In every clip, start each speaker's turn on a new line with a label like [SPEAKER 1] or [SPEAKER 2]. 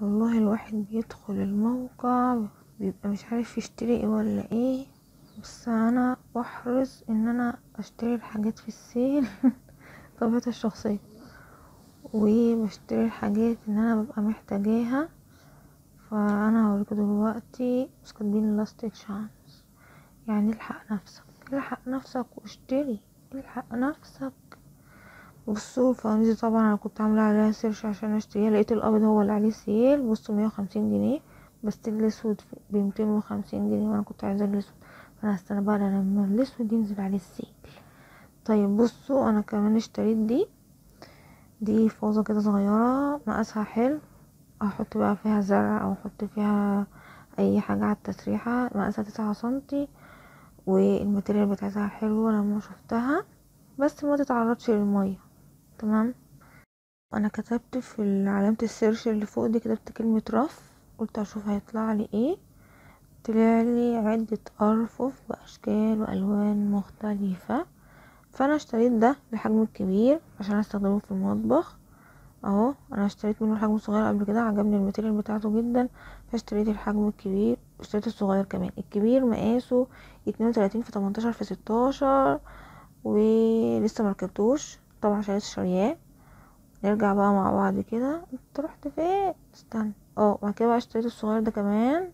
[SPEAKER 1] والله الواحد بيدخل الموقع بيبقى مش عارف يشتري ايه ولا ايه بس انا بحرص ان انا اشتري الحاجات في السيل طبيعتي الشخصية وبشتري الحاجات ان انا ببقى محتاجاها فانا هوريكم دلوقتي بس كاتبين لاستيك شانس يعني الحق نفسك الحق نفسك واشتري الحق نفسك بصوا الفوانيس دي طبعا انا كنت عامله عليها سيرش عشان اشتريها لقيت الابيض هو اللي عليه سيل بصوا مية وخمسين جنيه بس الاسود بميتين وخمسين جنيه وانا كنت عايزه الاسود فانا هستنى بقى لما الاسود ينزل عليه السيل طيب بصوا انا كمان اشتريت دي دي فوزة كده صغيرة مقاسها حلو احط بقى فيها زرع او احط فيها اي حاجة على التسريحة مقاسها تسعة سنتي والماتيريال بتاعتها حلوة لما شفتها بس ما تتعرضش للمية تمام انا كتبت في علامة السيرش اللي فوق دي كتبت كلمة رف قلت اشوف هيطلع لي ايه طلع لي عدة ارفف باشكال والوان مختلفة فانا اشتريت ده الحجم الكبير عشان استخدمه في المطبخ اهو انا اشتريت منه الحجم الصغير قبل كده عجبني الماتيريال بتاعته جدا فاشتريت الحجم الكبير اشتريت الصغير كمان الكبير مقاسه اتنين وتلاتين في تمنتاشر في ستاشر ولسه مركبتوش طبعا عشان لسه شارياه نرجع بقى مع بعض كده انت رحت فين استنى اه بعد كده بقى اشتريت الصغير ده كمان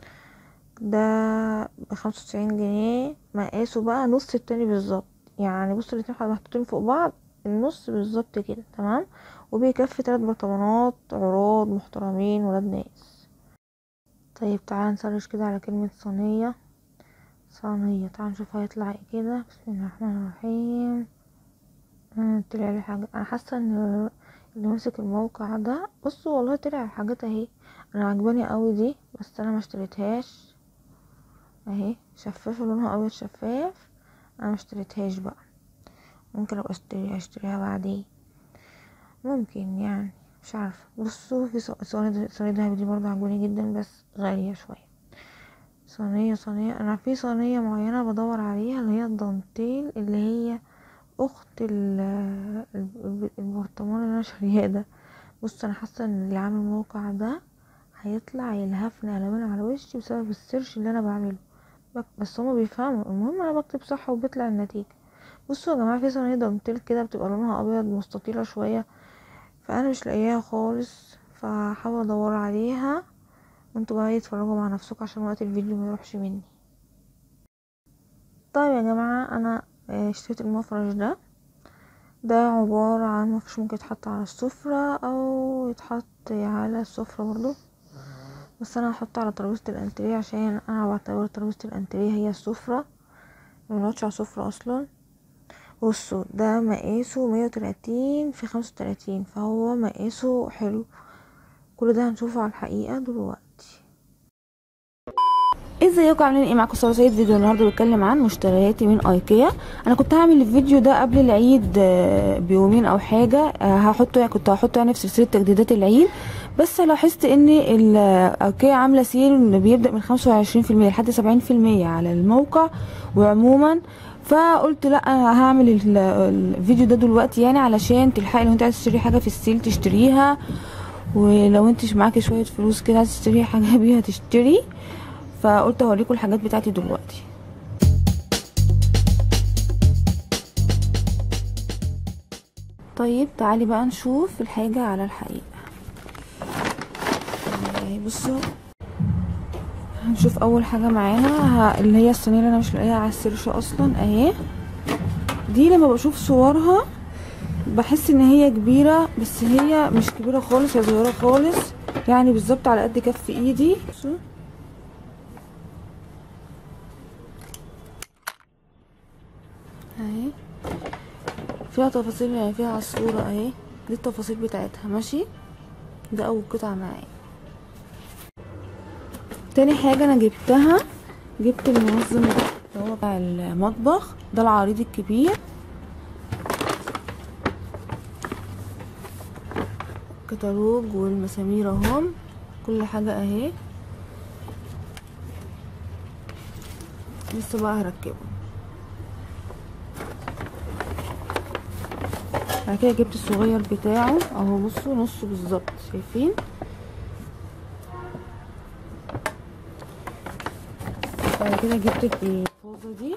[SPEAKER 1] ده بخمسة وتسعين جنيه مقاسه بقى نص التاني بالظبط يعني بصوا الاتنين محطوطين فوق بعض النص بالظبط كده تمام وبيكفي تلات برطمانات عراض محترمين ولاد ناس طيب تعالى نسرش كده على كلمة صينية صينية تعالى نشوف هيطلع ايه كده بسم الله الرحمن الرحيم طلع لي حاجة انا حاسة ان اللي ماسك الموقع ده بصوا والله طلع حاجات اهي انا عجباني قوي دي بس انا ما اشتريتهاش اهي شفافة لونها ابيض شفاف انا ما اشتريتهاش بقى ممكن ابقى اشتريها اشتريها بعدين ممكن يعني مش عارفه بصوا في صواني صواني دهب دي برضه عجباني جدا بس غاليه شويه صينيه صينيه انا في صينيه معينه بدور عليها اللي هي الدانتيل اللي هي اخت البرطمان اللي انا شارياه ده بص انا حاسه ان اللي عامل الموقع ده هيطلع يلهفني قلمان على وشي بسبب السيرش اللي انا بعمله بس هما بيفهموا المهم انا بكتب صح وبيطلع النتيجه بصوا يا جماعه في صينيه دانتيل كده بتبقى لونها ابيض مستطيله شويه فانا مش لاقياها خالص فحاول ادور عليها وانتوا بقى يتفرجوا مع نفسكم عشان وقت الفيديو ما يروحش مني طيب يا جماعه انا اشتريت المفرش ده ده عبارة عن مفرش ممكن يتحط على السفرة او يتحط على السفرة برضو بس انا هحطه على ترابيزة الانتريه عشان انا بعتبر ترابيزة الانتريه هي السفرة مبنقعدش على السفرة اصلا بصوا ده مقاسه مية وتلاتين في خمسة وتلاتين فهو مقاسه حلو كل ده هنشوفه على الحقيقة دلوقتي
[SPEAKER 2] ازيكم عاملين ايه معاكم ساره سيد فيديو النهارده بتكلم عن مشترياتي من ايكيا انا كنت هعمل الفيديو ده قبل العيد بيومين او حاجه هحطه كنت هحطه يعني في سلسله تجديدات العيد بس لاحظت ان ايكيا عامله سيل بيبدا من خمسة وعشرين في المية لحد سبعين في المية على الموقع وعموما فقلت لا انا هعمل الفيديو ده دلوقتي يعني علشان تلحقي لو انت عايز تشتري حاجه في السيل تشتريها ولو انت معاكي شويه فلوس كده عايز تشتري حاجه بيها تشتري فقلت اوريكم الحاجات بتاعتي دلوقتي طيب تعالي بقى نشوف الحاجة على الحقيقة بصوا هنشوف اول حاجة معانا اللي هي الصينية اللي انا مش لاقيها على السيرش اصلا اهي دي لما بشوف صورها بحس ان هي كبيرة بس هي مش كبيرة خالص هي صغيرة خالص يعني بالظبط على قد كف ايدي بصوا اهي فيها تفاصيل يعني فيها عصفورة اهي دي التفاصيل بتاعتها ماشي ده اول قطعة معايا تاني حاجة انا جبتها جبت المنظم اللي هو بتاع المطبخ ده العريض الكبير كتالوج والمسامير اهم كل حاجة اهي لسه بقى هركبه بعد كده جبت الصغير بتاعه اهو بصوا نصه بالظبط شايفين كده جبت الفازه دي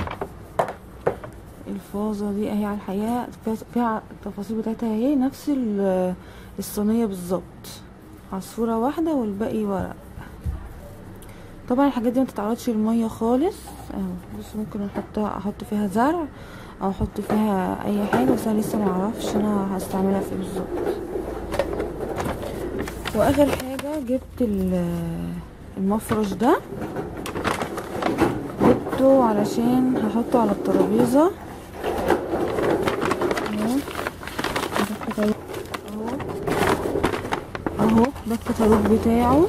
[SPEAKER 2] الفازه دي اهي على الحقيقه فيها- فيها التفاصيل بتاعتها اهي نفس ال- الصينيه بالظبط عصفوره واحده والباقي ورق طبعا الحاجات دي ما تتعرضش للميه خالص اهو بص ممكن احطها احط فيها زرع او احط فيها اي حاجه بس انا لسه ما اعرفش انا هستعملها في إيه بالظبط واخر حاجه جبت ال- المفرش ده جبته علشان هحطه على الترابيزه اهو ده الكتالوج اهو اهو ده الكتالوج بتاعه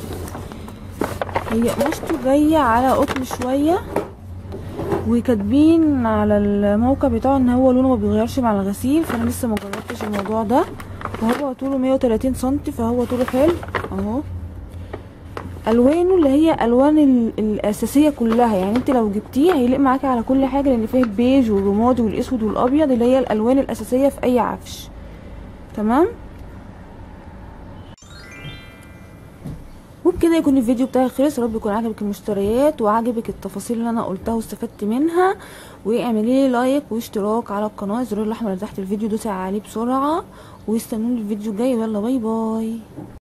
[SPEAKER 2] هي قماشته جايه على قطن شويه وكاتبين على الموقع بتاعه ان هو لونه ما بيغيرش مع الغسيل فانا لسه ما جربتش الموضوع ده وهو طوله 130 سنتي فهو طوله حلو اهو الوانه اللي هي الوان ال- الاساسيه كلها يعني انت لو جبتيه هيليق معاكي على كل حاجه لان فيه البيج والرمادي والاسود والابيض اللي هي الالوان الاساسيه في اي عفش تمام وبكده يكون الفيديو بتاعي خلص يا رب يكون عجبك المشتريات وعجبك التفاصيل اللي انا قلتها واستفدت منها واعملي لي لايك واشتراك على القناه الزرار الاحمر اللي تحت الفيديو دوسي عليه بسرعه واستنوني الفيديو الجاي يلا باي باي